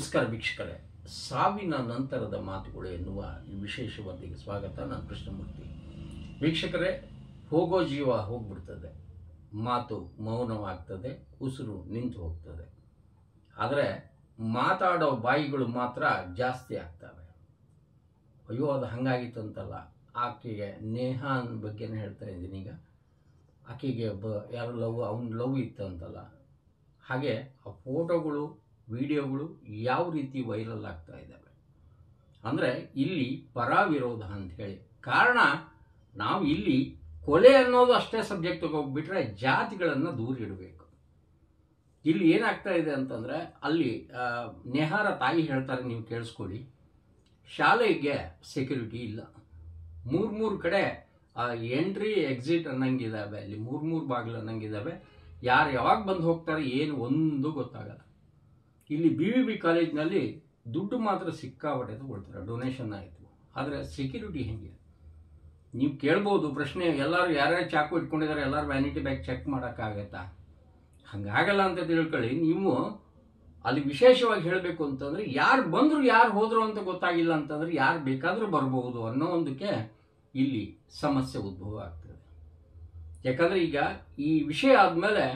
ನಮಸ್ಕಾರ ವೀಕ್ಷಕರೇ ಸಾವಿನ ನಂತರದ ಮಾತುಗಳು ಎನ್ನುವ ಈ ವಿಶೇಷ ವರದಿಗೆ ಸ್ವಾಗತ ನಾನು ಕೃಷ್ಣಮೂರ್ತಿ ವೀಕ್ಷಕರೇ ಹೋಗೋ ಜೀವ ಹೋಗ್ಬಿಡ್ತದೆ ಮಾತು ಮೌನವಾಗ್ತದೆ ಉಸಿರು ನಿಂತು ಹೋಗ್ತದೆ ಆದರೆ ಮಾತಾಡೋ ಬಾಯಿಗಳು ಮಾತ್ರ ಜಾಸ್ತಿ ಆಗ್ತವೆ ಅಯ್ಯೋ ಅದು ಹಂಗಾಗಿತ್ತಂತಲ್ಲ ಆಕೆಗೆ ನೇಹಾನ್ ಬಗ್ಗೆನೇ ಹೇಳ್ತಾ ಇದ್ದೀನಿ ಈಗ ಆಕೆಗೆ ಬ ಯಾರು ಲವ್ ಅವ್ನ ಲವ್ ಇತ್ತಂತಲ್ಲ ಹಾಗೆ ಆ ಫೋಟೋಗಳು ವಿಡಿಯೋಗಳು ಯಾವ ರೀತಿ ವೈರಲ್ ಆಗ್ತಾ ಇದ್ದಾವೆ ಅಂದರೆ ಇಲ್ಲಿ ಪರ ವಿರೋಧ ಅಂತ ಹೇಳಿ ಕಾರಣ ನಾವು ಇಲ್ಲಿ ಕೊಲೆ ಅನ್ನೋದು ಅಷ್ಟೇ ಸಬ್ಜೆಕ್ಟ್ ಹೋಗ್ಬಿಟ್ರೆ ಜಾತಿಗಳನ್ನು ದೂರ ಇಡಬೇಕು ಇಲ್ಲಿ ಏನಾಗ್ತಾ ಇದೆ ಅಂತಂದರೆ ಅಲ್ಲಿ ಆ, ನೆಹಾರ ತಾಯಿ ಹೇಳ್ತಾರೆ ನೀವು ಕೇಳಿಸ್ಕೊಳ್ಳಿ ಶಾಲೆಗೆ ಸೆಕ್ಯೂರಿಟಿ ಇಲ್ಲ ಮೂರು ಮೂರು ಕಡೆ ಎಂಟ್ರಿ ಎಕ್ಸಿಟ್ ಅನ್ನಂಗಿದ್ದಾವೆ ಅಲ್ಲಿ ಮೂರು ಮೂರು ಬಾಗಿಲು ಅನ್ನಂಗಿದ್ದಾವೆ ಯಾರು ಯಾವಾಗ ಬಂದು ಹೋಗ್ತಾರೆ ಏನು ಒಂದು ಗೊತ್ತಾಗಲ್ಲ ಇಲ್ಲಿ ಬಿ ವಿ ಬಿ ಕಾಲೇಜ್ನಲ್ಲಿ ದುಡ್ಡು ಮಾತ್ರ ಸಿಕ್ಕಾಪಟ್ಟೆ ತಗೊಳ್ತಾರೆ ಡೊನೇಷನ್ ಆಯಿತು ಆದರೆ ಸೆಕ್ಯೂರಿಟಿ ಹೆಂಗೆ ನೀವು ಕೇಳ್ಬೋದು ಪ್ರಶ್ನೆ ಎಲ್ಲರೂ ಯಾರ್ಯಾರು ಚಾಕು ಇಟ್ಕೊಂಡಿದ್ದಾರೆ ಎಲ್ಲರೂ ವ್ಯಾನಿಟಿ ಬ್ಯಾಗ್ ಚೆಕ್ ಮಾಡೋಕ್ಕಾಗತ್ತಾ ಹಂಗಾಗಲ್ಲ ಅಂತ ತಿಳ್ಕೊಳ್ಳಿ ನೀವು ಅಲ್ಲಿ ವಿಶೇಷವಾಗಿ ಹೇಳಬೇಕು ಅಂತಂದ್ರೆ ಯಾರು ಬಂದ್ರು ಯಾರು ಹೋದ್ರು ಅಂತ ಗೊತ್ತಾಗಿಲ್ಲ ಅಂತಂದ್ರೆ ಯಾರು ಬೇಕಾದರೂ ಬರ್ಬೋದು ಅನ್ನೋ ಒಂದಕ್ಕೆ ಇಲ್ಲಿ ಸಮಸ್ಯೆ ಉದ್ಭವ ಆಗ್ತದೆ ಯಾಕಂದ್ರೆ ಈಗ ಈ ವಿಷಯ ಆದಮೇಲೆ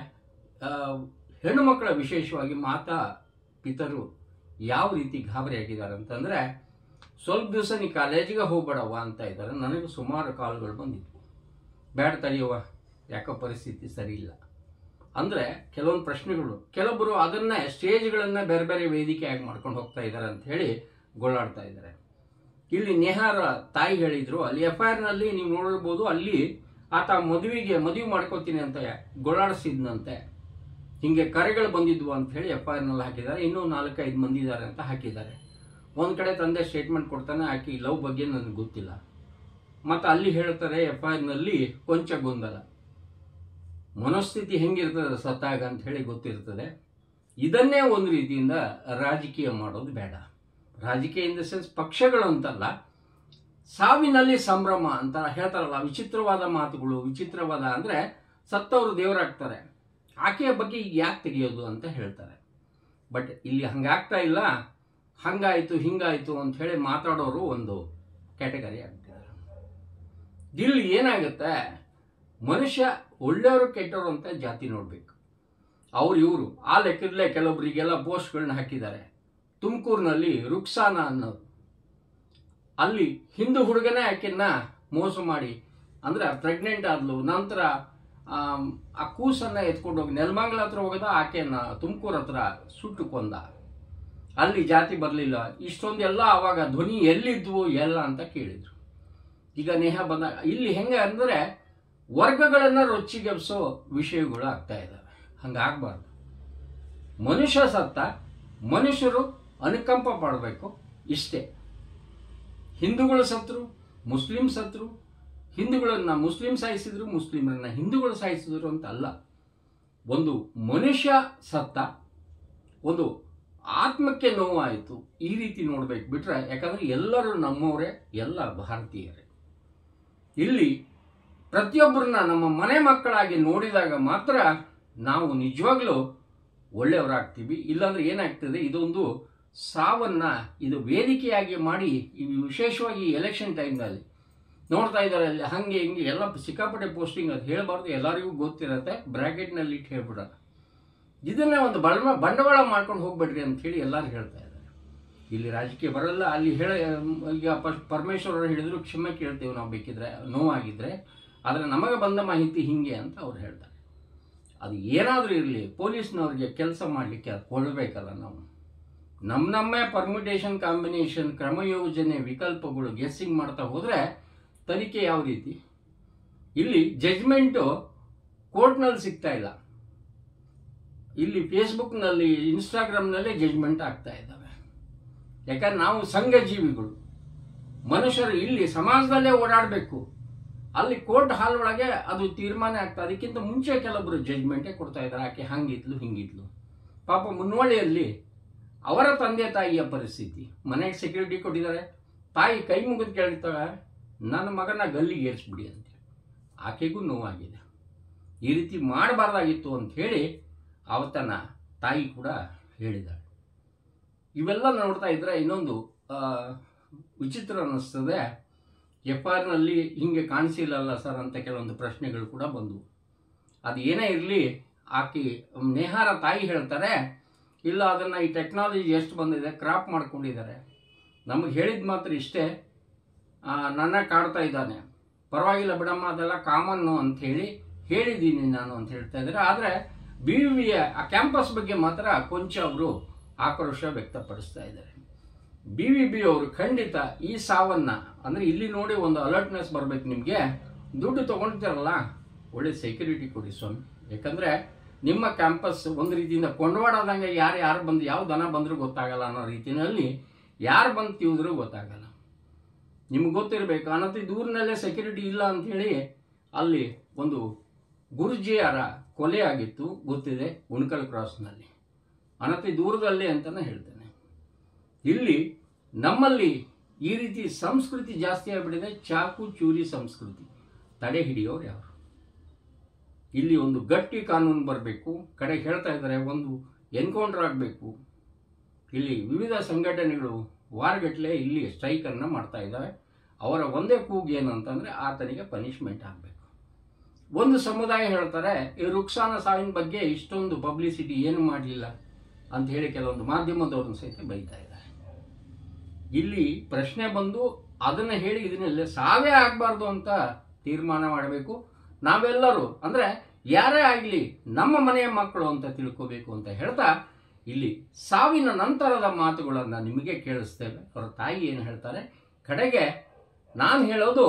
ಹೆಣ್ಣು ಮಕ್ಕಳ ವಿಶೇಷವಾಗಿ ಮಾತಾ ಪಿತರು ಯಾವ ರೀತಿ ಗಾಬರಿ ಆಗಿದ್ದಾರೆ ಅಂತಂದ್ರೆ ಸ್ವಲ್ಪ ದಿವಸ ನೀ ಕಾಲೇಜಿಗೆ ಹೋಗ್ಬೇಡವ್ವ ಅಂತ ಇದ್ದಾರೆ ನನಗೆ ಸುಮಾರು ಕಾಲ್ಗಳು ಬಂದಿದ್ವು ಬ್ಯಾಡ ತಡೆಯುವ ಯಾಕೋ ಪರಿಸ್ಥಿತಿ ಸರಿ ಇಲ್ಲ ಅಂದರೆ ಕೆಲವೊಂದು ಪ್ರಶ್ನೆಗಳು ಕೆಲವೊಬ್ಬರು ಅದನ್ನೇ ಸ್ಟೇಜ್ಗಳನ್ನ ಬೇರೆ ಬೇರೆ ವೇದಿಕೆಯಾಗಿ ಮಾಡ್ಕೊಂಡು ಹೋಗ್ತಾ ಇದ್ದಾರೆ ಅಂತ ಹೇಳಿ ಗೋಳಾಡ್ತಾ ಇದ್ದಾರೆ ಇಲ್ಲಿ ನೆಹಾರ ತಾಯಿ ಹೇಳಿದ್ರು ಅಲ್ಲಿ ಎಫ್ ಐ ಆರ್ನಲ್ಲಿ ನೀವು ನೋಡಿರ್ಬೋದು ಅಲ್ಲಿ ಆತ ಮದುವೆಗೆ ಮದುವೆ ಮಾಡ್ಕೋತೀನಿ ಅಂತ ಗೋಳಾಡಿಸಿದ್ನಂತೆ ಹಿಂಗೆ ಕರೆಗಳು ಬಂದಿದ್ವು ಅಂತ ಹೇಳಿ ಎಫ್ ಐ ಆರ್ನಲ್ಲಿ ಹಾಕಿದ್ದಾರೆ ಇನ್ನೂ ನಾಲ್ಕೈದು ಮಂದಿ ಇದ್ದಾರೆ ಅಂತ ಹಾಕಿದ್ದಾರೆ ಒಂದು ಕಡೆ ತಂದೆ ಸ್ಟೇಟ್ಮೆಂಟ್ ಕೊಡ್ತಾನೆ ಆಕೆ ಲವ್ ಬಗ್ಗೆ ನನಗೆ ಗೊತ್ತಿಲ್ಲ ಮತ್ತು ಅಲ್ಲಿ ಹೇಳ್ತಾರೆ ಎಫ್ ಐ ಆರ್ನಲ್ಲಿ ಕೊಂಚ ಗೊಂದಲ ಮನಸ್ಥಿತಿ ಹೆಂಗಿರ್ತದೆ ಸತ್ತಾಗ ಅಂತ ಹೇಳಿ ಗೊತ್ತಿರ್ತದೆ ಇದನ್ನೇ ಒಂದು ರೀತಿಯಿಂದ ರಾಜಕೀಯ ಮಾಡೋದು ಬೇಡ ರಾಜಕೀಯ ಇನ್ ದ ಸೆನ್ಸ್ ಪಕ್ಷಗಳು ಅಂತಲ್ಲ ಸಾವಿನಲ್ಲಿ ಸಂಭ್ರಮ ಅಂತ ಹೇಳ್ತಾರಲ್ಲ ವಿಚಿತ್ರವಾದ ಮಾತುಗಳು ವಿಚಿತ್ರವಾದ ಅಂದರೆ ಸತ್ತವರು ದೇವರಾಗ್ತಾರೆ ಆಕೆಯ ಬಗ್ಗೆ ಈಗ ಯಾಕೆ ತೆಗೆಯೋದು ಅಂತ ಹೇಳ್ತಾರೆ ಬಟ್ ಇಲ್ಲಿ ಹಂಗಾಗ್ತಾ ಇಲ್ಲ ಹಂಗಾಯಿತು ಹಿಂಗಾಯಿತು ಅಂತ ಹೇಳಿ ಮಾತಾಡೋರು ಒಂದು ಕ್ಯಾಟಗರಿ ಆಗ್ತಿದ್ದಾರೆ ಇಲ್ಲಿ ಏನಾಗುತ್ತೆ ಮನುಷ್ಯ ಒಳ್ಳೆಯವರು ಕೆಟ್ಟವರು ಅಂತ ಜಾತಿ ನೋಡಬೇಕು ಅವ್ರು ಇವರು ಆ ಲೆಕ್ಕದಲ್ಲೇ ಕೆಲವೊಬ್ಬರಿಗೆಲ್ಲ ಪೋಸ್ಟ್ಗಳನ್ನ ಹಾಕಿದ್ದಾರೆ ತುಮಕೂರಿನಲ್ಲಿ ರುಕ್ಸಾನ ಅನ್ನೋದು ಅಲ್ಲಿ ಹಿಂದೂ ಹುಡುಗನೇ ಆಕೆನ್ನ ಮೋಸ ಮಾಡಿ ಅಂದ್ರೆ ಪ್ರೆಗ್ನೆಂಟ್ ಆದ್ಲು ನಂತರ ಆಮ್, ಆ ಕೂಸನ್ನ ಎತ್ಕೊಂಡು ಹೋಗಿ ನೆಲಮಂಗಲ ಹತ್ರ ಹೋಗದ ಆಕೆಯನ್ನ ತುಮಕೂರು ಹತ್ರ ಸುಟ್ಟು ಕೊಂದ ಅಲ್ಲಿ ಜಾತಿ ಬರಲಿಲ್ಲ ಇಷ್ಟೊಂದೆಲ್ಲ ಅವಾಗ ಧ್ವನಿ ಎಲ್ಲಿದ್ವು ಎಲ್ಲ ಅಂತ ಕೇಳಿದ್ರು ಈಗ ನೇಹ ಬಂದಾಗ ಇಲ್ಲಿ ಹೆಂಗೆ ಅಂದರೆ ವರ್ಗಗಳನ್ನು ರೊಚ್ಚಿಗೆಬ್ಸೋ ವಿಷಯಗಳು ಆಗ್ತಾ ಇದ್ದಾವೆ ಹಂಗಾಗಬಾರ್ದು ಮನುಷ್ಯ ಸತ್ತ ಮನುಷ್ಯರು ಅನುಕಂಪ ಪಡಬೇಕು ಇಷ್ಟೇ ಹಿಂದೂಗಳು ಸತ್ರು ಮುಸ್ಲಿಂ ಸತ್ರು ಹಿಂದೂಗಳನ್ನ ಮುಸ್ಲಿಂ ಸಾಯಿಸಿದ್ರು ಮುಸ್ಲಿಮರನ್ನ ಹಿಂದೂಗಳು ಸಾಯಿಸಿದ್ರು ಅಂತ ಅಲ್ಲ ಒಂದು ಮನುಷ್ಯ ಸತ್ತ ಒಂದು ಆತ್ಮಕ್ಕೆ ನೋವಾಯಿತು ಈ ರೀತಿ ನೋಡ್ಬೇಕು ಬಿಟ್ರೆ ಯಾಕಂದ್ರೆ ಎಲ್ಲರೂ ನಮ್ಮವರೇ ಎಲ್ಲ ಭಾರತೀಯರೇ ಇಲ್ಲಿ ಪ್ರತಿಯೊಬ್ಬರನ್ನ ನಮ್ಮ ಮನೆ ಮಕ್ಕಳಾಗಿ ನೋಡಿದಾಗ ಮಾತ್ರ ನಾವು ನಿಜವಾಗ್ಲೂ ಒಳ್ಳೆಯವರಾಗ್ತೀವಿ ಇಲ್ಲಾಂದ್ರೆ ಏನಾಗ್ತದೆ ಇದೊಂದು ಸಾವನ್ನ ಇದು ವೇದಿಕೆಯಾಗಿ ಮಾಡಿ ಈ ವಿಶೇಷವಾಗಿ ಎಲೆಕ್ಷನ್ ಟೈಮ್ನಲ್ಲಿ ನೋಡ್ತಾ ಇದ್ದಾರೆ ಅಲ್ಲಿ ಹಂಗೆ ಹಿಂಗೆ ಎಲ್ಲ ಸಿಕ್ಕಾಪಟ್ಟೆ ಪೋಸ್ಟಿಂಗ್ ಅದು ಹೇಳಬಾರ್ದು ಎಲ್ಲರಿಗೂ ಗೊತ್ತಿರತ್ತೆ ಬ್ರ್ಯಾಕೆಟ್ನಲ್ಲಿ ಇಟ್ಟು ಹೇಳ್ಬಿಡೋಣ ಇದನ್ನೇ ಒಂದು ಬಳ ಬಂಡವಾಳ ಮಾಡ್ಕೊಂಡು ಹೋಗ್ಬೇಡ್ರಿ ಅಂತ ಹೇಳಿ ಎಲ್ಲರೂ ಹೇಳ್ತಾ ಇದ್ದಾರೆ ಇಲ್ಲಿ ರಾಜಕೀಯ ಬರಲ್ಲ ಅಲ್ಲಿ ಹೇಳ ಈಗ ಪ- ಪರಮೇಶ್ವರ್ ಅವರು ಹೇಳಿದ್ರು ಕ್ಷಮೆ ಕೇಳ್ತೇವೆ ನಾವು ಬೇಕಿದ್ರೆ ನೋವಾಗಿದ್ರೆ ಆದರೆ ನಮಗೆ ಬಂದ ಮಾಹಿತಿ ಹಿಂಗೆ ಅಂತ ಅವ್ರು ಹೇಳ್ತಾರೆ ಅದು ಏನಾದರೂ ಇರಲಿ ಪೊಲೀಸ್ನವ್ರಿಗೆ ಕೆಲಸ ಮಾಡಲಿಕ್ಕೆ ಅದು ಕೊಡಬೇಕಲ್ಲ ನಾವು ನಮ್ಮ ನಮ್ಮೇ ಪರ್ಮಿಟೇಷನ್ ಕಾಂಬಿನೇಷನ್ ಕ್ರಮಯೋಜನೆ ವಿಕಲ್ಪಗಳು ಗೆಸ್ಸಿಂಗ್ ಮಾಡ್ತಾ ಹೋದರೆ ತನಿಖೆ ಯಾವ ರೀತಿ ಇಲ್ಲಿ ಜಜ್ಮೆಂಟು ಕೋರ್ಟ್ನಲ್ಲಿ ಸಿಗ್ತಾ ಇಲ್ಲ ಇಲ್ಲಿ ಫೇಸ್ಬುಕ್ನಲ್ಲಿ ಇನ್ಸ್ಟಾಗ್ರಾಮ್ನಲ್ಲೇ ಜಜ್ಮೆಂಟ್ ಆಗ್ತಾ ಇದ್ದಾವೆ ಯಾಕಂದ್ರೆ ನಾವು ಸಂಘ ಜೀವಿಗಳು ಮನುಷ್ಯರು ಇಲ್ಲಿ ಸಮಾಜದಲ್ಲೇ ಓಡಾಡಬೇಕು ಅಲ್ಲಿ ಕೋರ್ಟ್ ಹಾಲ್ ಒಳಗೆ ಅದು ತೀರ್ಮಾನ ಆಗ್ತದೆ ಅದಕ್ಕಿಂತ ಮುಂಚೆ ಕೆಲವೊಬ್ಬರು ಜಜ್ಮೆಂಟೇ ಕೊಡ್ತಾ ಇದ್ದಾರೆ ಆಕೆ ಹಂಗಿದ್ಲು ಹಿಂಗಿದ್ಲು ಪಾಪ ಮುನ್ವಳಿಯಲ್ಲಿ ಅವರ ತಂದೆ ತಾಯಿಯ ಪರಿಸ್ಥಿತಿ ಮನೆಗೆ ಸೆಕ್ಯೂರಿಟಿ ಕೊಟ್ಟಿದ್ದಾರೆ ತಾಯಿ ಕೈ ಮುಗಿದು ಕೇಳ್ತಾಳೆ ನನ್ನ ಮಗನ ಗಲ್ಲಿಗೆ ಏರಿಸ್ಬಿಡಿ ಅಂತ ಆಕೆಗೂ ನೋವಾಗಿದೆ ಈ ರೀತಿ ಮಾಡಬಾರ್ದಾಗಿತ್ತು ಅಂತ ಹೇಳಿ ಅವತನ ತಾಯಿ ಕೂಡ ಹೇಳಿದಾಳೆ ಇವೆಲ್ಲ ನೋಡ್ತಾ ಇದ್ರೆ ಇನ್ನೊಂದು ಆ, ವಿಚಿತ್ರ ಅನ್ನಿಸ್ತದೆ ಎಫ್ ಆರ್ನಲ್ಲಿ ಹಿಂಗೆ ಕಾಣಿಸಿಲ್ಲಲ್ಲ ಸರ್ ಅಂತ ಕೆಲವೊಂದು ಪ್ರಶ್ನೆಗಳು ಕೂಡ ಬಂದವು ಅದು ಏನೇ ಇರಲಿ ಆಕಿ ನೇಹಾರ ತಾಯಿ ಹೇಳ್ತಾರೆ ಇಲ್ಲ ಅದನ್ನು ಈ ಟೆಕ್ನಾಲಜಿ ಎಷ್ಟು ಬಂದಿದೆ ಕ್ರಾಪ್ ಮಾಡ್ಕೊಂಡಿದ್ದಾರೆ ನಮಗೆ ಹೇಳಿದ ಮಾತ್ರ ಇಷ್ಟೇ ಆ, ನನ್ನ ಕಾಡ್ತಾ ಇದ್ದಾನೆ ಪರವಾಗಿಲ್ಲ ಬಿಡಮ್ಮ ಅದೆಲ್ಲ ಕಾಮನ್ನು ಅಂತ ಹೇಳಿ ಹೇಳಿದ್ದೀನಿ ನಾನು ಅಂತ ಹೇಳ್ತಾ ಇದ್ದಾರೆ ಆದರೆ ಬಿ ವಿಯ ಆ ಕ್ಯಾಂಪಸ್ ಬಗ್ಗೆ ಮಾತ್ರ ಕೊಂಚ ಅವರು ಆಕ್ರೋಶ ವ್ಯಕ್ತಪಡಿಸ್ತಾ ಇದ್ದಾರೆ ಬಿ ವಿ ಬಿ ಅವರು ಖಂಡಿತ ಈ ಸಾವನ್ನ ಅಂದರೆ ಇಲ್ಲಿ ನೋಡಿ ಒಂದು ಅಲರ್ಟ್ನೆಸ್ ಬರಬೇಕು ನಿಮಗೆ ದುಡ್ಡು ತೊಗೊಂಡಿರ್ತಾರಲ್ಲ ಒಳ್ಳೆ ಸೆಕ್ಯೂರಿಟಿ ಕೊಡಿ ಸ್ವಾಮಿ ಯಾಕಂದರೆ ನಿಮ್ಮ ಕ್ಯಾಂಪಸ್ ಒಂದು ರೀತಿಯಿಂದ ಕೊಂಡವಾಡದಂಗೆ ಯಾರು ಯಾರು ಬಂದು ಯಾವ ದನ ಬಂದರೂ ಗೊತ್ತಾಗಲ್ಲ ಅನ್ನೋ ರೀತಿಯಲ್ಲಿ ಯಾರು ಬಂದು ತಿವಿದ್ರೂ ಗೊತ್ತಾಗಲ್ಲ ನಿಮ್ಗೆ ಗೊತ್ತಿರಬೇಕು ಅನತಿ ದೂರಿನಲ್ಲೇ ಸೆಕ್ಯೂರಿಟಿ ಇಲ್ಲ ಅಂಥೇಳಿ ಅಲ್ಲಿ ಒಂದು ಗುರುಜಿಯರ ಕೊಲೆ ಆಗಿತ್ತು ಗೊತ್ತಿದೆ ಉಣಕಲ್ ಕ್ರಾಸ್ನಲ್ಲಿ ಅನತಿ ದೂರದಲ್ಲಿ ಅಂತಲೇ ಹೇಳ್ತೇನೆ ಇಲ್ಲಿ ನಮ್ಮಲ್ಲಿ ಈ ರೀತಿ ಸಂಸ್ಕೃತಿ ಜಾಸ್ತಿ ಆಗಿಬಿಟ್ಟಿದೆ ಚಾಕು ಚೂರಿ ಸಂಸ್ಕೃತಿ ತಡೆ ಹಿಡಿಯೋರು ಯಾರು ಇಲ್ಲಿ ಒಂದು ಗಟ್ಟಿ ಕಾನೂನು ಬರಬೇಕು ಕಡೆ ಹೇಳ್ತಾ ಇದ್ದಾರೆ ಒಂದು ಎನ್ಕೌಂಟರ್ ಆಗಬೇಕು ಇಲ್ಲಿ ವಿವಿಧ ಸಂಘಟನೆಗಳು ವಾರಗಟ್ಟಲೆ ಇಲ್ಲಿ ಸ್ಟ್ರೈಕನ್ನು ಮಾಡ್ತಾ ಇದ್ದಾವೆ ಅವರ ಒಂದೇ ಕೂಗು ಏನಂತಂದರೆ ಆತನಿಗೆ ಪನಿಷ್ಮೆಂಟ್ ಆಗಬೇಕು ಒಂದು ಸಮುದಾಯ ಹೇಳ್ತಾರೆ ಈ ರುಕ್ಸಾನ ಸಾವಿನ ಬಗ್ಗೆ ಇಷ್ಟೊಂದು ಪಬ್ಲಿಸಿಟಿ ಏನು ಮಾಡಲಿಲ್ಲ ಅಂತ ಹೇಳಿ ಕೆಲವೊಂದು ಮಾಧ್ಯಮದವ್ರನ್ನ ಸಹಿತ ಬೈತಾ ಇದ್ದಾರೆ ಇಲ್ಲಿ ಪ್ರಶ್ನೆ ಬಂದು ಅದನ್ನು ಹೇಳಿ ಇದನ್ನೆಲ್ಲ ಸಾವೇ ಆಗಬಾರ್ದು ಅಂತ ತೀರ್ಮಾನ ಮಾಡಬೇಕು ನಾವೆಲ್ಲರೂ ಅಂದರೆ ಯಾರೇ ಆಗಲಿ ನಮ್ಮ ಮನೆಯ ಮಕ್ಕಳು ಅಂತ ತಿಳ್ಕೋಬೇಕು ಅಂತ ಹೇಳ್ತಾ ಇಲ್ಲಿ ಸಾವಿನ ನಂತರದ ಮಾತುಗಳನ್ನು ನಿಮಗೆ ಕೇಳಿಸ್ತೇವೆ ಅವರ ತಾಯಿ ಏನು ಹೇಳ್ತಾರೆ ಕಡೆಗೆ ನಾನು ಹೇಳೋದು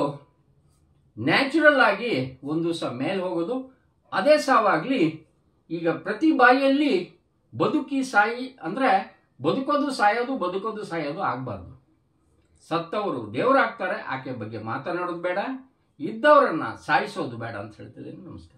ನ್ಯಾಚುರಲ್ ಆಗಿ ಒಂದು ದಿವಸ ಮೇಲೆ ಹೋಗೋದು ಅದೇ ಸಾವಾಗಲಿ ಈಗ ಪ್ರತಿ ಬಾಯಿಯಲ್ಲಿ ಬದುಕಿ ಸಾಯಿ ಅಂದರೆ ಬದುಕೋದು ಸಾಯೋದು ಬದುಕೋದು ಸಾಯೋದು ಆಗಬಾರ್ದು ಸತ್ತವರು ದೇವರಾಗ್ತಾರೆ ಆಕೆ ಬಗ್ಗೆ ಮಾತನಾಡೋದು ಬೇಡ ಇದ್ದವರನ್ನ ಸಾಯಿಸೋದು ಬೇಡ ಅಂತ ಹೇಳ್ತಿದ್ದೀನಿ ನಮಸ್ಕಾರ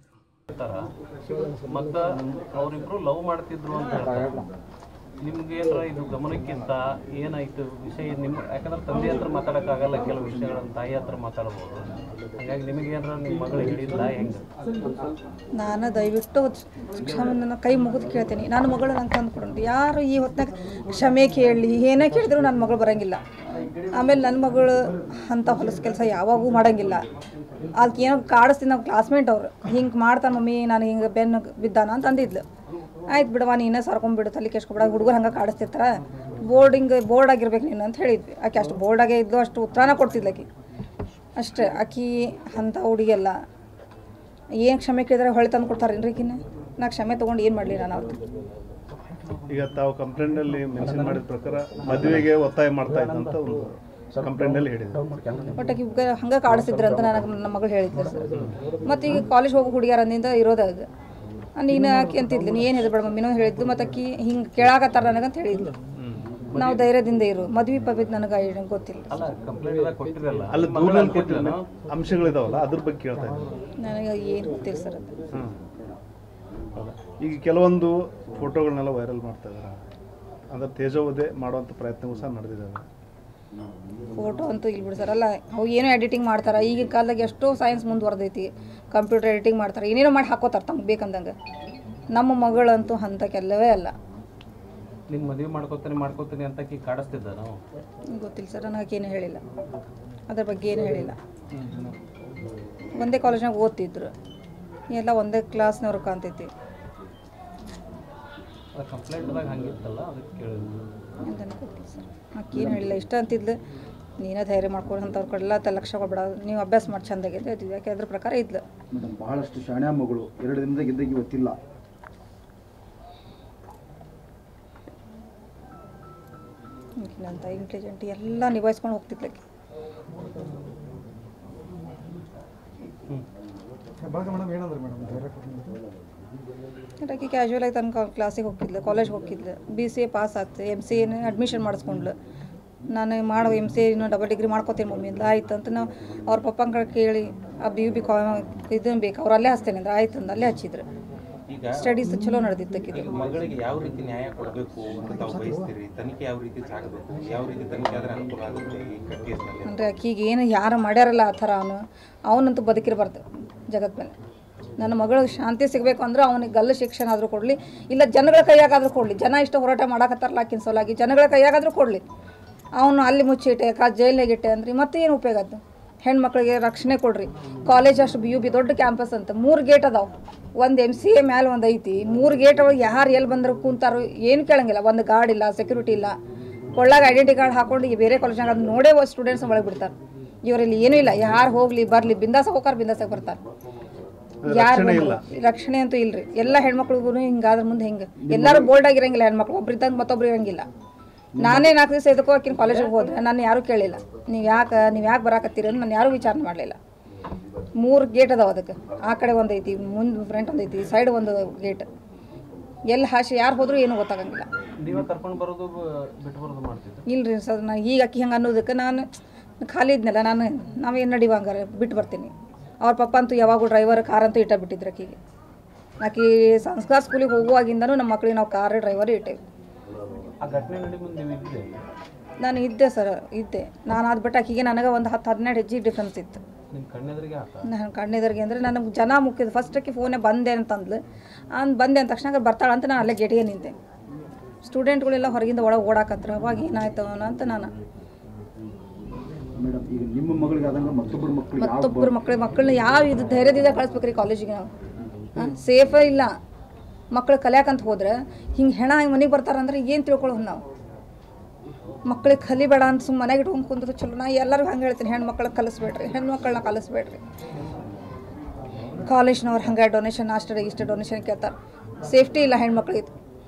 ಮತ್ತ ಅವರಿಬ್ರು ಲವ್ ಮಾಡ್ತಿದ್ರು ಅಂತ ಹೇಳ್ತಾರೆ ನಿಮ್ಗೆ ಏನಾರ ಇದು ಗಮನಕ್ಕಿಂತ ಏನಾಯ್ತು ವಿಷಯ ನಿಮ್ಮ ಯಾಕಂದ್ರೆ ತಂದೆ ಹತ್ರ ಮಾತಾಡೋಕ್ಕಾಗಲ್ಲ ಕೆಲವು ವಿಷಯಗಳನ್ನ ತಾಯಿ ಹತ್ರ ಮಾತಾಡ್ಬೋದು ಹಾಗಾಗಿ ನಿಮಗೆ ಏನಾರ ನಿಮ್ಮ ಮಗಳು ಹಿಡಿದ್ಲ ಹೆಂಗೆ ನಾನು ದಯವಿಟ್ಟು ಕ್ಷಮೆ ನನ್ನ ಕೈ ಮುಗಿದು ಕೇಳ್ತೀನಿ ನನ್ನ ಮಗಳು ನಂಗೆ ತಂದು ಕೊಡೋದು ಯಾರು ಈ ಹೊತ್ನಾಗ ಕ್ಷಮೆ ಕೇಳಲಿ ಏನೇ ಕೇಳಿದ್ರು ನನ್ನ ಮಗಳು ಬರೋಂಗಿಲ್ಲ ಆಮೇಲೆ ನನ್ನ ಮಗಳು ಅಂಥ ಹೊಲಸು ಕೆಲಸ ಯಾವಾಗೂ ಮಾಡೋಂಗಿಲ್ಲ ಅದಕ್ಕೆ ಏನೋ ಕಾಡಿಸ್ತೀನಿ ನಮ್ಮ ಕ್ಲಾಸ್ಮೇಟ್ ಅವ್ರು ಹಿಂಗೆ ಮಾಡ್ತಾನೆ ಮಮ್ಮಿ ನಾನು ಹಿಂಗೆ ಬೆನ್ನು ಬಿದ್ದಾನ ಅಂತ ಅಂದಿದ್ಲು ಆಯ್ತು ಬಿಡವ ನೀನೇ ಸರ್ಕೊಂಬಿಡು ತಲೆ ಕೆಸ್ಕೊಬಿಡ ಹುಡುಗರು ಹಂಗೆ ಕಾಡಿಸ್ತಿರ್ತಾರ ಬೋರ್ಡಿಂಗ್ ಬೋರ್ಡ್ ಆಗಿರ್ಬೇಕು ನೀನು ಅಂತ ಹೇಳಿದ್ವಿ ಆಕೆ ಅಷ್ಟು ಬೋರ್ಡಾಗೆ ಇದ್ದು ಅಷ್ಟು ಉತ್ತರನ ಕೊಡ್ತಿದ್ಲು ಆಕಿ ಅಷ್ಟೇ ಆಕಿ ಅಂಥ ಹುಡುಗಿಯಲ್ಲ ಏನು ಕ್ಷಮೆ ಕೇಳಿದ್ರೆ ಹೊಳೆ ತಂದು ಕೊಡ್ತಾರೇನ್ರಿ ಈಕಿನ ನಾ ಕ್ಷಮೆ ತೊಗೊಂಡು ಏನು ಮಾಡಲಿ ನಾನು ಅವ್ರದ್ದು ಈಗ ತಾವು ಕಂಪ್ಲೇಂಟ್ ಅಲ್ಲಿ ಮೆನ್ಷನ್ ಮಾಡಿದ ಪ್ರಕಾರ ಮದುವೆಗೆ ಒತ್ತಾಯ ಮಾಡ್ತಾ ಇದ್ದಂತ ಒಂದು ಕಂಪ್ಲೇಂಟ್ ಅಲ್ಲಿ ಹೇಳಿದ್ರು ಬಟ್ ಆಕಿ ಹಂಗೆ ಕಾಡಿಸಿದ್ರು ಅಂತ ನನಗೆ ನನ್ನ ಮಗಳು ಹೇಳಿದ್ಲು ಸರ್ ಮತ್ತು ಈಗ ಕಾಲೇಜ್ ಹೋಗೋ ಹುಡುಗಿಯರಂದಿಂದ ಇರೋದು ಅದು ನೀನು ಆಕಿ ಅಂತಿದ್ಲು ನೀ ಏನು ಹೆದರ್ಬೇಡ ಮಮ್ಮಿನೂ ಹೇಳಿದ್ಲು ಮತ್ತು ಆಕಿ ಹಿಂಗೆ ಕೇಳಾಕತ್ತಾರ ನನಗಂತ ಹೇಳಿದ್ಲು ನಾವು ಧೈರ್ಯದಿಂದ ಇರು ಮದ್ವೆ ಪಬ್ಬಿದ್ ನನಗೆ ಐಡಿಯಾ ಗೊತ್ತಿಲ್ಲ ಅಲ್ಲ ಕಂಪ್ಲೇಂಟ್ ಕೊಟ್ಟಿರಲ್ಲ ಅಲ್ಲಿ ದೂರಲ್ಲಿ ಕೊಟ್ಟಿರೋ ಅಂಶಗಳಿದಾವಲ್ಲ ಅದ್ರ ಬಗ್ಗೆ ಕೇಳ್ತಾ ಇದ್ರು ನನಗೆ ಏನು ಗೊತ್ತಿಲ್ಲ ಸರ್ ಅದು ಹ್ಮ್. ಹೌದಾ ಈಗ ಕೆಲವೊಂದು ಫೋಟೋಗಳನ್ನೆಲ್ಲ ವೈರಲ್ ಮಾಡ್ತಾ ಇದ್ದಾರೆ ಅಂದ್ರೆ ತೇಜೋವಧೆ ಮಾಡುವಂಥ ಪ್ರಯತ್ನವೂ ಸಹ ನಡೆದಿದ್ದಾವೆ ಫೋಟೋ ಅಂತೂ ಇಲ್ಲಿ ಬಿಡಿ ಸರ್ ಅಲ್ಲ ಅವು ಏನೋ ಎಡಿಟಿಂಗ್ ಮಾಡ್ತಾರೆ ಈಗಿನ ಕಾಲದಾಗ ಎಷ್ಟೋ ಸೈನ್ಸ್ ಮುಂದುವರೆದೈತಿ ಕಂಪ್ಯೂಟರ್ ಎಡಿಟಿಂಗ್ ಮಾಡ್ತಾರೆ ಏನೇನೋ ಮಾಡಿ ಹಾಕೋತಾರೆ ತಮ್ಗೆ ಬೇಕಂದಂಗೆ ನಮ್ಮ ಮಗಳಂತೂ ಅಂಥ ಕೆಲವೇ ಅಲ್ಲ ನಿನ್ನ ಮದುವೆ ಮಾಡ್ಕೋತೀನಿ ಮಾಡ್ಕೋತೀನಿ ಅಂತ ಕಿ ಕಾಡಿಸ್ತಿದ್ದ ನಾವು ಗೊತ್ತಿಲ್ಲ ಸರ್ ನನಗೇನು ಹೇಳಿಲ್ಲ ಅದ್ರ ಬಗ್ಗೆ ಏನು ಹೇಳಿಲ್ಲ ಒಂದೇ ಕಾಲೇಜ್ನಾಗ ಓದ್ತಿದ್ರು ಎಲ್ಲ ಒಂದೇ ಕ್ಲಾಸ್ನವ್ರು ಕಾಣ್ತೈತಿ ಕಂಪ್ಲೇಂಟ್ದಾಗ ಹಂಗಿತ್ತಲ್ಲ ಅದಕ್ಕೆ ಕೇಳಿದ್ವಿ ಅಂತ ನನಗೆ ಗೊತ್ತಿಲ್ಲ ಸರ್ ನಾಕೇನು ಹೇಳಿಲ್ಲ ಇಷ್ಟ ಅಂತಿದ್ಲು ನೀನೇ ಧೈರ್ಯ ಮಾಡ್ಕೊಂಡು ಅಂಥವ್ರ ಕಡೆಲ್ಲ ತ ಲಕ್ಷ ಕೊಡ್ಬೇಡ ನೀವು ಅಭ್ಯಾಸ ಮಾಡಿ ಚಂದಾಗಿದೆ ಅದು ಯಾಕೆ ಅದ್ರ ಪ್ರಕಾರ ಇದ್ಲು ಮೇಡಮ್ ಬಹಳಷ್ಟು ಶಾಣ್ಯ ಮಗಳು ಎರಡು ದಿನದಾಗ ಇದ್ದಾಗ ಇವತ್ತಿಲ್ಲ ಅಂತ ಇಂಟೆಲಿಜೆಂಟ್ ಎಲ್ಲ ನಿಭಾಯಿಸ್ಕೊಂಡು ಹೋಗ್ತಿದ್ಲಕ್ಕೆ ಆಕೆ ಕ್ಯಾಶುವಲ್ ಆಗಿ ತನಕ ಕ್ಲಾಸಿಗೆ ಹೋಗ್ತಿದ್ಲು ಕಾಲೇಜ್ಗೆ ಹೋಗ್ತಿದ್ಲು ಬಿ ಸಿ ಎ ಪಾಸ್ ಆಯ್ತು ಎಮ್ ಸಿ ಎನ ಅಡ್ಮಿಷನ್ ಮಾಡಿಸ್ಕೊಂಡ್ಲು ನಾನು ಮಾಡೋ ಎಮ್ ಸಿ ಇನ್ನೂ ಡಬಲ್ ಡಿಗ್ರಿ ಮಾಡ್ಕೋತೀನಿ ಮಮ್ಮಿ ಅಂದ್ಲು ಆಯ್ತು ಅಂತ ನಾವು ಅವ್ರ ಪಪ್ಪನ ಕಡೆ ಕೇಳಿ ಆ ಬಿ ಯು ಬಿ ಕಾ ಇದನ್ನು ಬೇಕು ಅವ್ರು ಅಲ್ಲೇ ಹಚ್ತೇನೆ ಅಂದ್ರೆ ಆಯ್ತು ಅಂದು ಅಲ್ಲೇ ಹಚ್ಚಿದ್ರು ಈಗ ಸ್ಟಡೀಸ್ ಚಲೋ ನಡೆದಿತ್ತು ಆಕಿದು ಮಗಳಿಗೆ ಯಾವ ರೀತಿ ನ್ಯಾಯ ಕೊಡಬೇಕು ಅಂತ ತಾವು ಬಯಸ್ತೀರಿ ತನಿಖೆ ಯಾವ ರೀತಿ ಸಾಗಬೇಕು ಯಾವ ರೀತಿ ತನಿಖೆ ಆದ್ರೆ ಅನುಕೂಲ ಆಗುತ್ತೆ ಈ ಕೇಸ್ನಲ್ಲಿ ಅಂದರೆ ಆಕಿಗೆ ಏನು ಯಾರು ಮಾಡ್ಯಾರಲ್ಲ ಆ ಥರ ಅವನು ಅವನಂತೂ ಬದುಕಿರಬಾರ್ದು ಜಗತ್ ಮೇಲೆ ನನ್ನ ಮಗಳಿಗೆ ಶಾಂತಿ ಸಿಗಬೇಕು ಅಂದ್ರೆ ಅವನಿಗೆ ಗಲ್ಲು ಶಿಕ್ಷಣ ಆದರೂ ಕೊಡಲಿ ಇಲ್ಲ ಜನಗಳ ಕೈಯಾಗಾದರೂ ಕೊಡಲಿ ಜನ ಇಷ್ಟು ಹೋರಾಟ ಮಾಡಕತ್ತಾರಲ್ಲ ಆಕಿನ ಸಲುವಾಗಿ ಜನಗಳ ಕೈಯಾಗಾದರೂ ಕೊಡಲಿ ಅವನು ಅಲ್ಲಿ ಮುಚ್ಚಿಟ್ಟೆ ಕಾ ಜೈಲಿಗೆ ಇಟ್ಟೆ ಅಂದ್ರಿ ಮತ್ತೆ ಏನು ಉಪಯೋಗ ಅದು ಹೆಣ್ಮಕ್ಳಿಗೆ ರಕ್ಷಣೆ ಕೊಡ್ರಿ ಕಾಲೇಜ್ ಅಷ್ಟು ಬಿ ಯು ಬಿ ದೊಡ್ಡ ಕ್ಯಾಂಪಸ್ ಅಂತ ಮೂರು ಗೇಟ್ ಅದಾವೆ ಒಂದು ಎಮ್ ಸಿ ಎ ಮ್ಯಾಲೆ ಒಂದು ಐತಿ ಮೂರು ಗೇಟ್ ಒಳಗೆ ಯಾರು ಎಲ್ಲಿ ಬಂದ್ರೆ ಕೂತಾರೋ ಏನು ಕೇಳಂಗಿಲ್ಲ ಒಂದು ಗಾರ್ಡ್ ಇಲ್ಲ ಸೆಕ್ಯೂರಿಟಿ ಇಲ್ಲ ಕೊಳ್ಳಾಗ ಐಡೆಂಟಿ ಕಾರ್ಡ್ ಹಾಕೊಂಡು ಈ ಬೇರೆ ಕಾಲೇಜ್ನಾಗ ಅದು ನೋಡೇ ಸ್ಟೂಡೆಂಟ್ಸ್ ಒಳಗೆ ಬಿಡ್ತಾರೆ ಇವರಲ್ಲಿ ಏನೂ ಇಲ್ಲ ಯಾರು ಹೋಗ್ಲಿ ಬರಲಿ ಬಿಂದಾಸ ಹೋಗಾರ ಬಿಂದಾಸಾಗ ಬರ್ತಾರೆ ಯಾರು ರಕ್ಷಣೆ ಅಂತೂ ಇಲ್ರಿ ಎಲ್ಲ ಹೆಣ್ಮಕ್ಳಿಗೂ ಹಿಂಗಾದ್ರ ಮುಂದೆ ಹಿಂಗೆ ಎಲ್ಲರೂ ಬೋಲ್ಡ್ ಆಗಿರಂಗಿಲ್ಲ ಹೆಣ್ಮಕ್ಳು ಒಬ್ರು ಇದ್ದಂಗೆ ಮತ್ತೊಬ್ರು ಇರಂಗಿಲ್ಲ ನಾನೇ ನಾಲ್ಕು ದಿವಸ ಇದಕ್ಕೂ ಆಕಿನ ಕಾಲೇಜಿಗೆ ಹೋದ್ರೆ ನಾನು ಯಾರೂ ಕೇಳಿಲ್ಲ ನೀವು ಯಾಕೆ ನೀವು ಯಾಕೆ ಬರಾಕತ್ತೀರಿ ಅಂತ ನಾನು ಯಾರೂ ವಿಚಾರ ಮಾಡಲಿಲ್ಲ ಮೂರು ಗೇಟ್ ಅದಾವ ಅದಕ್ಕೆ ಆ ಕಡೆ ಒಂದು ಐತಿ ಮುಂದೆ ಫ್ರಂಟ್ ಒಂದು ಐತಿ ಸೈಡ್ ಒಂದು ಗೇಟ್ ಎಲ್ಲಿ ಹಾಸಿ ಯಾರು ಹೋದ್ರೂ ಏನೂ ಗೊತ್ತಾಗಂಗಿಲ್ಲ ನೀವೇ ಕರ್ಕೊಂಡು ಬರೋದು ಬ- ಬಿಟ್ಟು ಬರೋದು ಮಾಡ್ತಿದ್ರು ಇಲ್ರಿ ಸರ್ ನಾನು ಈಗ ಅಕ್ಕಿ ಹಂಗೆ ಅನ್ನೋದಕ್ಕೆ ನಾನು ಖಾಲಿ ಇದ್ನಲ್ಲ ನಾನು ನಾವೇನು ನಡಿವ ಹಂಗಾರೆ ಬಿಟ್ಟು ಬರ್ತೀನಿ ಅವ್ರ ಪಪ್ಪ ಅಂತೂ ಯಾವಾಗೂ ಡ್ರೈವರ್ ಕಾರ್ ಅಂತೂ ಇಟ್ಟ ಬಿಟ್ಟಿದ್ರು ಆಕಿಗೆ ಆಕಿ ಸಂಸ್ಕಾರ ಸ್ಕೂಲಿಗೆ ಹೋಗುವಾಗಿಂದನೂ ನಮ್ಮ ಮಕ್ಳಿಗೆ ನಾವು ಕಾರ್ ಡ್ರೈವರ್ ಇಟ್ಟೇವಿ ಆ ಘಟನೆ ನಡಿ ಮುಂದೆ ನೀವು ಇದ್ದೆ ನಾನು ಇದ್ದೆ ಸರ್ ಇದ್ದೆ ನಾನು ಅದು ಬಿಟ್ಟು ಆಕಿಗೆ ನನಗೆ ಒಂದು ಹತ್ತು ಹದಿನೆಂಟು ಹೆಜ್ಜೆ ಡಿಫ್ರೆನ್ಸ್ ಇತ್ತು ನಿಮ್ಮ ಕಣ್ಣೆದುರಿಗೆ ಆತ ನಾನು ಕಣ್ಣೆದರಿಗೆ ಅಂದರೆ ನನಗೆ ಜನ ಮುಖ್ಯದ ಫಸ್ಟಕ್ಕೆ ಫೋನೇ ಬಂದೆ ಅಂತಂದ್ಲು ಅಂದ್ ಬಂದೆ ಅಂದ ತಕ್ಷಣ ಬರ್ತಾಳೆ ಅಂತ ನಾನು ಅಲ್ಲೇ ಗೇಟಿಗೆ ನಿಂತೆ ಸ್ಟೂಡೆಂಟ್ಗಳೆಲ್ಲ ಹೊರಗಿಂದ ಒಳಗೆ ಓಡಾಕತ್ರ ಅವಾಗ ಏನಾಯ್ತು ಅವನ ಅಂತ ನಾನು ಮೇಡಮ್ ಈಗ ನಿಮ್ಮ ಮಗಳಿಗೆ ಆದಂಗೆ ಮತ್ತೊಬ್ಬರ ಮಕ್ಕಳಿಗೆ ಯಾವ ಮತ್ತೊಬ್ಬರು ಮಕ್ಳು ಮಕ್ಕಳನ್ನ ಯಾವ ಇದು ಧೈರ್ಯದಿಂದ ಕಳಿಸ್ಬೇಕ್ರಿ ಕಾಲೇಜಿಗೆ ನಾವು ಸೇಫೇ ಇಲ್ಲ ಮಕ್ಳು ಕಲಿಯಾಕಂತ ಹೋದ್ರೆ ಹಿಂಗೆ ಹೆಣ ಹಿಂಗೆ ಮನೆಗೆ ಬರ್ತಾರಂದ್ರೆ ಏನು ತಿಳ್ಕೊಳ್ಳೋದು ನಾವು ಮಕ್ಳಿಗೆ ಕಲಿಬೇಡ ಅಂತ ಸುಮ್ಮನೆ ಮನೆಗೆ ಇಟ್ಕೊಂಡು ಕುಂದ್ರೆ ಚಲೋ ನಾ ಎಲ್ಲರಿಗೂ ಹಂಗೆ ಹೇಳ್ತೀನಿ ಹೆಣ್ಮಕ್ಳಿಗೆ ಕಲಿಸ್ಬೇಡ್ರಿ ಹೆಣ್ಮಕ್ಳನ್ನ ಕಲಿಸ್ಬೇಡ್ರಿ ಕಾಲೇಜ್ನವ್ರು ಹಂಗೆ ಡೊನೇಷನ್ ಅಷ್ಟು ಇಷ್ಟು ಡೊನೇಷನ್ ಕೇಳ್ತಾರೆ ಸೇಫ್ಟಿ ಇಲ್ಲ ಹೆಣ್ಮಕ್ಳಿಗೆ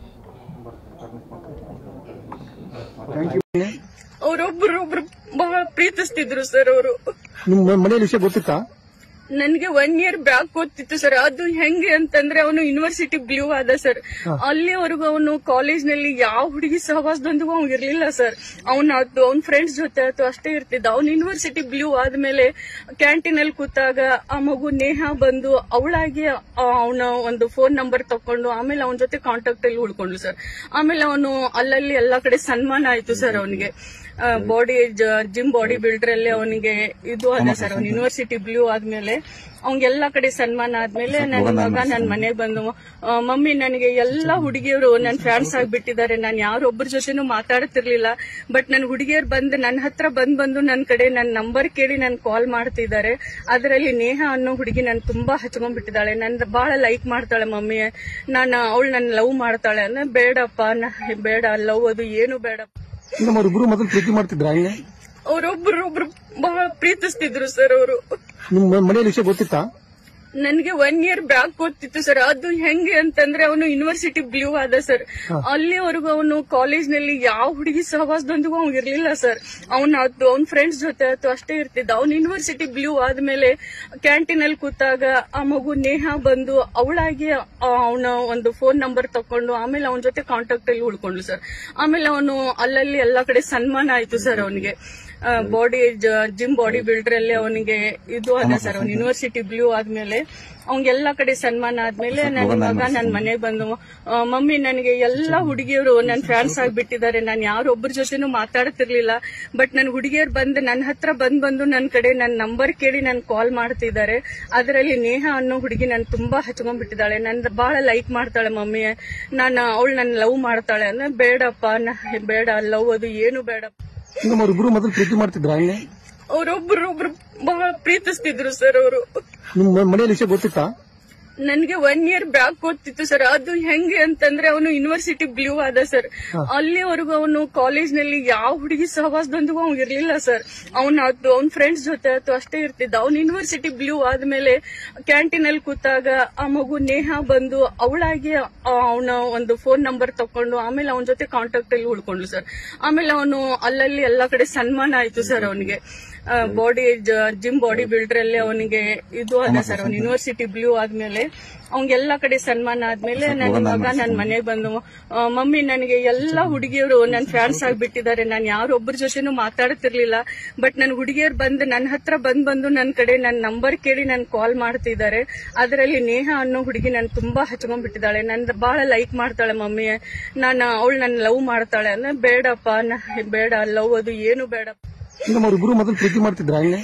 ಥ್ಯಾಂಕ್ ಯು ಅವರೊಬ್ಬರೊಬ್ರು ಬಹಳ ಪ್ರೀತಿಸ್ತಿದ್ರು ಸರ್ ಅವರು ನಿಮ್ಮ ಮನೆಯಲ್ಲಿ ವಿಷಯ ಗೊತ್ತಿತ್ತಾ ನನ್ಗೆ ಒನ್ ಇಯರ್ ಬ್ಯಾಕ್ ಗೊತ್ತಿತ್ತು ಸರ್ ಅದು ಹೆಂಗೆ ಅಂತಂದ್ರೆ ಅವನು ಯೂನಿವರ್ಸಿಟಿ ಬ್ಲೂ ಆದ ಸರ್ ಅಲ್ಲಿವರೆಗೂ ಅವನು ಕಾಲೇಜ್ ನಲ್ಲಿ ಯಾವ ಹುಡುಗಿ ಸಹವಾಸದೊಂದಿಗೂ ಅವ್ನು ಇರ್ಲಿಲ್ಲ ಸರ್ ಅವ್ನ ಆತು ಅವ್ನ ಫ್ರೆಂಡ್ಸ್ ಜೊತೆ ಆತು ಅಷ್ಟೇ ಇರ್ತಿದ್ದ ಅವ್ನು ಯೂನಿವರ್ಸಿಟಿ ಬ್ಲೂ ಆದ್ಮೇಲೆ ಕ್ಯಾಂಟೀನ್ ಅಲ್ಲಿ ಕೂತಾಗ ಆ ಮಗು ನೇಹ ಬಂದು ಅವಳಾಗಿ ಅವನ ಒಂದು ಫೋನ್ ನಂಬರ್ ತಕೊಂಡು ಆಮೇಲೆ ಅವನ ಜೊತೆ ಕಾಂಟ್ಯಾಕ್ಟ್ ಅಲ್ಲಿ ಉಳ್ಕೊಂಡ್ಲು ಸರ್ ಆಮೇಲೆ ಅವನು ಅಲ್ಲಲ್ಲಿ ಎಲ್ಲಾ ಕಡೆ ಸನ್ಮಾನ ಆಯ್ತು ಸರ್ ಅವನಿಗೆ ಬಾಡಿ ಜಿಮ್ ಬಾಡಿ ಬಿಲ್ಡರ್ ಅಲ್ಲಿ ಅವನಿಗೆ ಇದು ಅದ ಸರ್ ಅವ್ನು ಯೂನಿವರ್ಸಿಟಿ ಬ್ಲೂ ಆದ್ಮೇಲೆ ಅವ್ಗೆಲ್ಲಾ ಕಡೆ ಸನ್ಮಾನ ಆದ್ಮೇಲೆ ನನ್ನ ಮಗ ನನ್ನ ಮನೆಗೆ ಬಂದು ಆ, ಮಮ್ಮಿ ನನಗೆ ಎಲ್ಲಾ ಹುಡುಗಿಯರು ನನ್ನ ಫ್ರೆಂಡ್ಸ್ ಆಗ್ಬಿಟ್ಟಿದ್ದಾರೆ ನಾನು ಯಾರೊಬ್ಬರ ಜೊತೆನೂ ಮಾತಾಡ್ತಿರ್ಲಿಲ್ಲ ಬಟ್ ನನ್ನ ಹುಡುಗಿಯರು ಬಂದು ನನ್ನ ಹತ್ರ ಬಂದ್ ಬಂದು ನನ್ನ ಕಡೆ ನನ್ನ ನಂಬರ್ ಕೇಳಿ ನನ್ ಕಾಲ್ ಮಾಡ್ತಿದ್ದಾರೆ ಅದರಲ್ಲಿ ನೇಹ ಅನ್ನೋ ಹುಡುಗಿ ನನ್ ತುಂಬಾ ಹಚ್ಕೊಂಡ್ಬಿಟ್ಟಿದ್ದಾಳೆ ನನ್ ಬಹಳ ಲೈಕ್ ಮಾಡ್ತಾಳೆ ಮಮ್ಮಿ ನಾನು ಅವಳು ನನ್ನ ಲವ್ ಮಾಡ್ತಾಳೆ ಅಂದ್ರೆ ಬೇಡಪ್ಪ ನಾ- ಬೇಡ ಲವ್ ಅದು ಏನು ಬೇಡ ನಮ್ಮ ಅವ್ರಿಬ್ರು ಮೊದಲು ಪ್ರೀತಿ ಮಾಡ್ತಿದ್ರ ಹಂಗೆ ಅವರೊಬ್ಬರೊಬ್ರು ಬಹಳ ಪ್ರೀತಿಸ್ತಿದ್ರು ಸರ್ ಅವರು ನಿಮ್ಮ ಮನೆಯಲ್ಲಿ ವಿಷಯ ಗೊತ್ತಿತ್ತಾ ನನ್ಗೆ ಒನ್ ಇಯರ್ ಬ್ಯಾಕ್ ಗೊತ್ತಿತ್ತು ಸರ್ ಅದು ಹೆಂಗೆ ಅಂತಂದ್ರೆ ಅವನು ಯೂನಿವರ್ಸಿಟಿ ಬ್ಲೂ ಆದ ಸರ್ ಅಲ್ಲಿವರೆಗೂ ಅವನು ಕಾಲೇಜ್ ನಲ್ಲಿ ಯಾವ ಹುಡುಗಿ ಸಹವಾಸದೊಂದಿಗೂ ಅವ್ನು ಇರ್ಲಿಲ್ಲ ಸರ್ ಅವ್ನ ಆತು ಅವ್ನ ಫ್ರೆಂಡ್ಸ್ ಜೊತೆ ಆತು ಅಷ್ಟೇ ಇರ್ತಿದ್ದ ಅವ್ನು ಯೂನಿವರ್ಸಿಟಿ ಬ್ಲೂ ಆದ್ಮೇಲೆ ಕ್ಯಾಂಟೀನ್ ಅಲ್ಲಿ ಕೂತಾಗ ಆ ಮಗು ನೇಹ ಬಂದು ಅವಳಾಗಿ ಅವನ ಒಂದು ಫೋನ್ ನಂಬರ್ ತಕೊಂಡು ಆಮೇಲೆ ಅವನ ಜೊತೆ ಕಾಂಟ್ಯಾಕ್ಟ್ ಅಲ್ಲಿ ಉಳ್ಕೊಂಡ್ಲು ಸರ್ ಆಮೇಲೆ ಅವನು ಅಲ್ಲಲ್ಲಿ ಎಲ್ಲಾ ಕಡೆ ಸನ್ಮಾನ ಆಯ್ತು ಸರ್ ಅವನಿಗೆ ಬಾಡಿ ಜಿಮ್ ಬಾಡಿ ಬಿಲ್ಡರ್ ಅಲ್ಲಿ ಅವನಿಗೆ ಇದು ಅದ ಸರ್ ಅವ್ನು ಯೂನಿವರ್ಸಿಟಿ ಬ್ಲೂ ಆದ್ಮೇಲೆ ಅವ್ಗೆಲ್ಲಾ ಕಡೆ ಸನ್ಮಾನ ಆದ್ಮೇಲೆ ನನ್ನ ಮಗ ನನ್ನ ಮನೆಗೆ ಬಂದು ಆ, ಮಮ್ಮಿ ನನಗೆ ಎಲ್ಲಾ ಹುಡುಗಿಯರು ನನ್ನ ಫ್ರೆಂಡ್ಸ್ ಆಗ್ಬಿಟ್ಟಿದ್ದಾರೆ ನಾನು ಯಾರೊಬ್ಬರ ಜೊತೆನೂ ಮಾತಾಡ್ತಿರ್ಲಿಲ್ಲ ಬಟ್ ನನ್ನ ಹುಡುಗಿಯರು ಬಂದು ನನ್ನ ಹತ್ರ ಬಂದ್ ಬಂದು ನನ್ನ ಕಡೆ ನನ್ನ ನಂಬರ್ ಕೇಳಿ ನನ್ ಕಾಲ್ ಮಾಡ್ತಿದ್ದಾರೆ ಅದರಲ್ಲಿ ನೇಹ ಅನ್ನೋ ಹುಡುಗಿ ನನ್ ತುಂಬಾ ಹಚ್ಕೊಂಡ್ಬಿಟ್ಟಿದ್ದಾಳೆ ನನ್ ಬಹಳ ಲೈಕ್ ಮಾಡ್ತಾಳೆ ಮಮ್ಮಿ ನಾನು ಅವಳು ನನ್ನ ಲವ್ ಮಾಡ್ತಾಳೆ ಅಂದ್ರೆ ಬೇಡಪ್ಪ ನಾ- ಬೇಡ ಲವ್ ಅದು ಏನು ಬೇಡ ನಮ್ಮ ಅವ್ರಿಬ್ರು ಮೊದಲು ಪ್ರೀತಿ ಮಾಡ್ತಿದ್ರ ಹಂಗೆ ಅವರೊಬ್ಬರೊಬ್ರು ಬಹಳ ಪ್ರೀತಿಸ್ತಿದ್ರು ಸರ್ ಅವರು ನಿಮ್ಮ ಮನೆಯಲ್ಲಿ ವಿಷಯ ಗೊತ್ತಿತ್ತಾ ನನ್ಗೆ ಒನ್ ಇಯರ್ ಬ್ಯಾಕ್ ಗೊತ್ತಿತ್ತು ಸರ್ ಅದು ಹೆಂಗೆ ಅಂತಂದ್ರೆ ಅವನು ಯೂನಿವರ್ಸಿಟಿ ಬ್ಲೂ ಆದ ಸರ್ ಅಲ್ಲಿವರೆಗೂ ಅವನು ಕಾಲೇಜ್ ನಲ್ಲಿ ಯಾವ ಹುಡುಗಿ ಸಹವಾಸದೊಂದಿಗೂ ಅವ್ನು ಇರ್ಲಿಲ್ಲ ಸರ್ ಅವ್ನ ಆತು ಅವ್ನ ಫ್ರೆಂಡ್ಸ್ ಜೊತೆ ಆತು ಅಷ್ಟೇ ಇರ್ತಿದ್ದ ಅವ್ನು ಯೂನಿವರ್ಸಿಟಿ ಬ್ಲೂ ಆದ್ಮೇಲೆ ಕ್ಯಾಂಟೀನ್ ಅಲ್ಲಿ ಕೂತಾಗ ಆ ಮಗು ನೇಹ ಬಂದು ಅವಳಾಗಿ ಅವನ ಒಂದು ಫೋನ್ ನಂಬರ್ ತಕೊಂಡು ಆಮೇಲೆ ಅವನ ಜೊತೆ ಕಾಂಟ್ಯಾಕ್ಟ್ ಅಲ್ಲಿ ಉಳ್ಕೊಂಡ್ಲು ಸರ್ ಆಮೇಲೆ ಅವನು ಅಲ್ಲಲ್ಲಿ ಎಲ್ಲಾ ಕಡೆ ಸನ್ಮಾನ ಆಯ್ತು ಸರ್ ಅವನಿಗೆ ಬಾಡಿ ಜಿಮ್ ಬಾಡಿ ಬಿಲ್ಡರ್ ಅಲ್ಲಿ ಅವನಿಗೆ ಇದು ಅದ ಸರ್ ಅವ್ನು ಯೂನಿವರ್ಸಿಟಿ ಬ್ಲೂ ಆದ್ಮೇಲೆ ಅವ್ಗೆಲ್ಲಾ ಕಡೆ ಸನ್ಮಾನ ಆದ್ಮೇಲೆ ನನ್ನ ಮಗ ನನ್ನ ಮನೆಗೆ ಬಂದು ಆ, ಮಮ್ಮಿ ನನಗೆ ಎಲ್ಲಾ ಹುಡುಗಿಯರು ನನ್ನ ಫ್ರೆಂಡ್ಸ್ ಆಗ್ಬಿಟ್ಟಿದ್ದಾರೆ ನಾನು ಯಾರೊಬ್ಬರ ಜೊತೆನೂ ಮಾತಾಡ್ತಿರ್ಲಿಲ್ಲ ಬಟ್ ನನ್ನ ಹುಡುಗಿಯರು ಬಂದು ನನ್ನ ಹತ್ರ ಬಂದ್ ಬಂದು ನನ್ನ ಕಡೆ ನನ್ನ ನಂಬರ್ ಕೇಳಿ ನನ್ ಕಾಲ್ ಮಾಡ್ತಿದ್ದಾರೆ ಅದರಲ್ಲಿ ನೇಹ ಅನ್ನೋ ಹುಡುಗಿ ನನ್ ತುಂಬಾ ಹಚ್ಕೊಂಡ್ಬಿಟ್ಟಿದ್ದಾಳೆ ನನ್ ಬಹಳ ಲೈಕ್ ಮಾಡ್ತಾಳೆ ಮಮ್ಮಿ ನಾನು ಅವಳು ನನ್ನ ಲವ್ ಮಾಡ್ತಾಳೆ ಅಂದ್ರೆ ಬೇಡಪ್ಪ ನಾ- ಬೇಡ ಲವ್ ಅದು ಏನು ಬೇಡ ನಮ್ಮ ಅವ್ರಿಬ್ರು ಮೊದಲು ಪ್ರೀತಿ ಮಾಡ್ತಿದ್ರ ಹಂಗೆ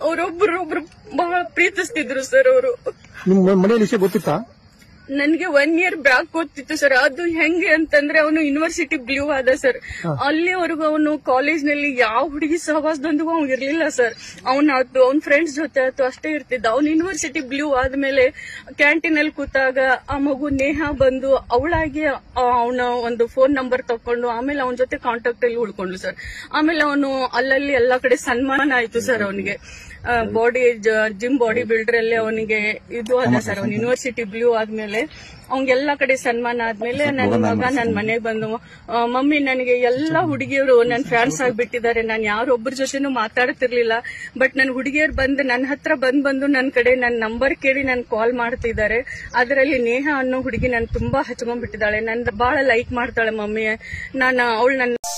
ಅವರೊಬ್ರು ಒಬ್ರು ಬಹಳ ಪ್ರೀತಿಸ್ತಿದ್ರು ಸರ್ ಅವರು ನಿಮ್ಮ ಮನೆಯಲ್ಲಿ ವಿಷಯ ಗೊತ್ತಿತ್ತಾ ನನ್ಗೆ ಒನ್ ಇಯರ್ ಬ್ಯಾಕ್ ಗೊತ್ತಿತ್ತು ಸರ್ ಅದು ಹೆಂಗೆ ಅಂತಂದ್ರೆ ಅವನು ಯೂನಿವರ್ಸಿಟಿ ಬ್ಲೂ ಆದ ಸರ್ ಅಲ್ಲಿವರೆಗೂ ಅವನು ಕಾಲೇಜ್ ನಲ್ಲಿ ಯಾವ ಹುಡುಗಿ ಸಹವಾಸದೊಂದಿಗೂ ಅವ್ನು ಇರ್ಲಿಲ್ಲ ಸರ್ ಅವ್ನ ಆತು ಅವ್ನ ಫ್ರೆಂಡ್ಸ್ ಜೊತೆ ಆತು ಅಷ್ಟೇ ಇರ್ತಿದ್ದ ಅವ್ನು ಯೂನಿವರ್ಸಿಟಿ ಬ್ಲೂ ಆದ್ಮೇಲೆ ಕ್ಯಾಂಟೀನ್ ಅಲ್ಲಿ ಕೂತಾಗ ಆ ಮಗು ನೇಹ ಬಂದು ಅವಳಾಗಿ ಅವನ ಒಂದು ಫೋನ್ ನಂಬರ್ ತಕೊಂಡು ಆಮೇಲೆ ಅವನ ಜೊತೆ ಕಾಂಟ್ಯಾಕ್ಟ್ ಅಲ್ಲಿ ಉಳ್ಕೊಂಡ್ಲು ಸರ್ ಆಮೇಲೆ ಅವನು ಅಲ್ಲಲ್ಲಿ ಎಲ್ಲಾ ಕಡೆ ಸನ್ಮಾನ ಆಯ್ತು ಸರ್ ಅವನಿಗೆ ಬಾಡಿ ಜಿಮ್ ಬಾಡಿ ಬಿಲ್ಡರ್ ಅಲ್ಲಿ ಅವನಿಗೆ ಇದು ಅದ ಸರ್ ಅವ್ನು ಯೂನಿವರ್ಸಿಟಿ ಬ್ಲೂ ಆದ್ಮೇಲೆ ಅವ್ನಿಗೆಲ್ಲಾ ಕಡೆ ಸನ್ಮಾನ ಆದ್ಮೇಲೆ ನನ್ನ ಮಗ ನನ್ನ ಮನೆಗೆ ಬಂದು ಆ, ಮಮ್ಮಿ ನನಗೆ ಎಲ್ಲಾ ಹುಡುಗಿಯರು ನನ್ನ ಫ್ಯಾನ್ಸ್ ಆಗ್ಬಿಟ್ಟಿದ್ದಾರೆ ನಾನು ಯಾರೊಬ್ಬರ ಜೊತೆನೂ ಮಾತಾಡ್ತಿರ್ಲಿಲ್ಲ ಬಟ್ ನನ್ನ ಹುಡುಗಿಯರು ಬಂದು ನನ್ನ ಹತ್ರ ಬಂದ್ ಬಂದು ನನ್ನ ಕಡೆ ನನ್ನ ನಂಬರ್ ಕೇಳಿ ನನ್ ಕಾಲ್ ಮಾಡ್ತಿದ್ದಾರೆ ಅದರಲ್ಲಿ ನೇಹ ಅನ್ನೋ ಹುಡುಗಿ ನನ್ ತುಂಬಾ ಹಚ್ಕೊಂಡ್ಬಿಟ್ಟಿದ್ದಾಳೆ ನನ್ ಬಹಳ ಲೈಕ್ ಮಾಡ್ತಾಳೆ ಮಮ್ಮಿ ನಾನು ಅವಳು ನನ್ನ